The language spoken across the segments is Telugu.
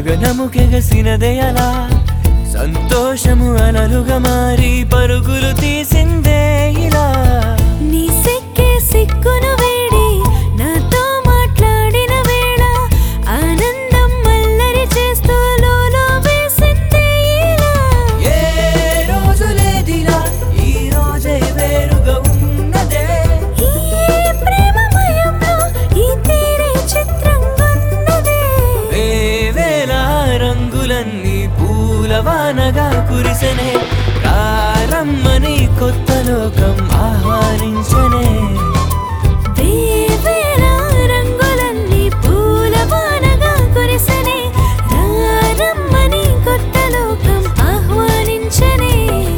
గగనము కెగసినదే అలా సంతోషము అలలుగా మారి పరుగులు తీసిందే ఇలా నీ సిక్కే సిక్కును వేడి నాతో మాట్లాడిన వేళ ఆనందం మల్లరి చేస్తూ లోలో వేసిందే ఇలా ఏ రోజు లేదిలా ఈ రోజే వేరుగా ఉన్నదే ఈ ప్రేమమయంలో ఈ తీరే చిత్రంగున్నదే వేవేల రంగులన్నీ పూలవానగా కురిసెనే ప్రారమ్మని కొత్త లోకం ఆహ్వానించనే వేవేల రంగులన్నీ పూలవానగా కురిసెనే రారమ్మని కొత్త లోకం ఆహ్వానించనే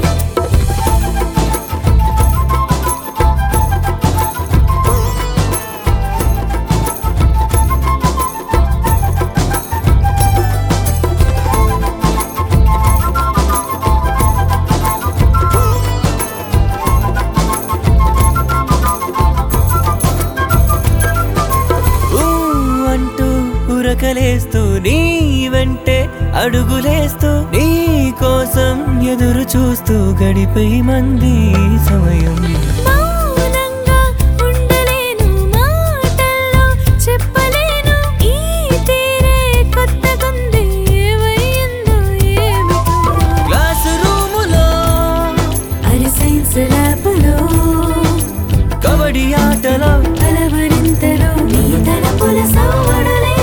ఊ అంటూ ఉరకలేస్తూ నీ వెంటే అడుగులేస్తూ నీ కోసం ఎదురు చూస్తూ గడిపై మంది సమయం మౌనంగా ఉండలేను మాటల్లో చెప్పలేను ఈ తీరే కొత్తగుంది ఏమైందో ఏమిటో క్లాసు రూములో అరి సైన్స్ ల్యాబ్లో కబడ్డీ ఆటలో కలవరింతలో నీ తలపుల సవ్వడులే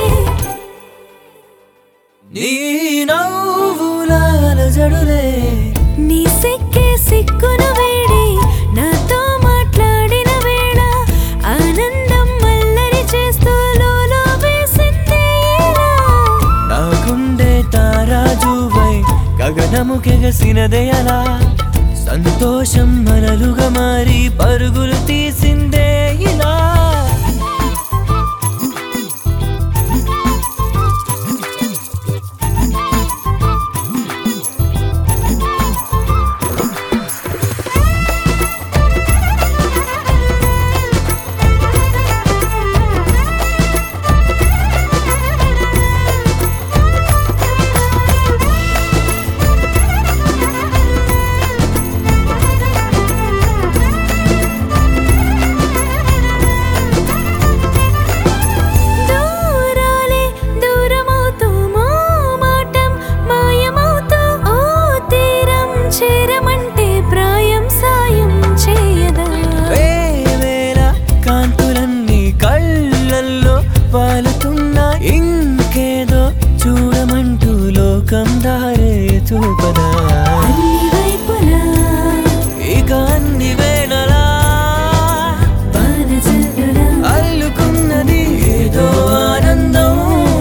నీ నవ్వుల జడులే నీ సిక్కే సిక్కును వేడి నాతో మాట్లాడిన వేళ ఆనందం మల్లరి చేస్తూ లోలో వేసిందే ఇలా నా గుండె తారాజువై గగనము కెగసినదే అలా సంతోషం మనలుగా మారి పరుగులు తీసిందే ఇలా దూరాలే దూరమవుతూ మోమాటం మాయమవుతూ ఓ తీరం చేరమంటే ప్రాయం సాయం చేయదా వేవేల కాంతులన్నీ కళ్ళల్లో వాలుతున్నా ఇంకేదో చూడమంటూ లోకం దారే చూపదా అన్ని వైపులా ఇక అన్ని వేళలా వానజల్లులా అల్లుకున్నది ఏదో ఆనందం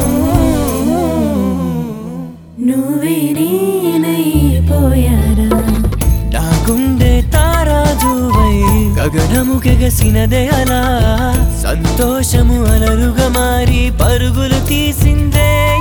నువ్వే నేనైపోయారా నా గుండె తారాజువై గగనము కెగసినదే అలా సంతోషము అలలుగా మారి పరుగులు తీసిందే